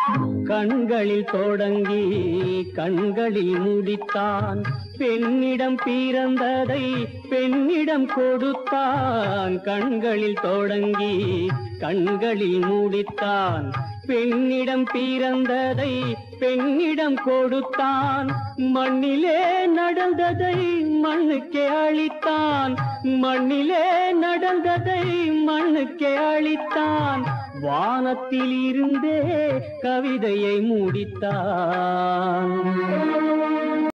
கண்களில் தொடங்கி கண்களில் முடித்தான் பெண்ணிடம் பிறந்ததை பெண்ணிடம் கொடுத்தான் கண்களில் தொடங்கி கண்களில் முடித்தான் பெண்ணிடம் பிறந்ததை பெண்ணிடம் கொடுத்தான் மண்ணிலே நடந்ததை மண்ணுக்கே அளித்தான் மண்ணிலே நடந்ததை மண்ணுக்கே அளித்தான் வானத்தில் இருந்தே கவிதையை முடித்தான்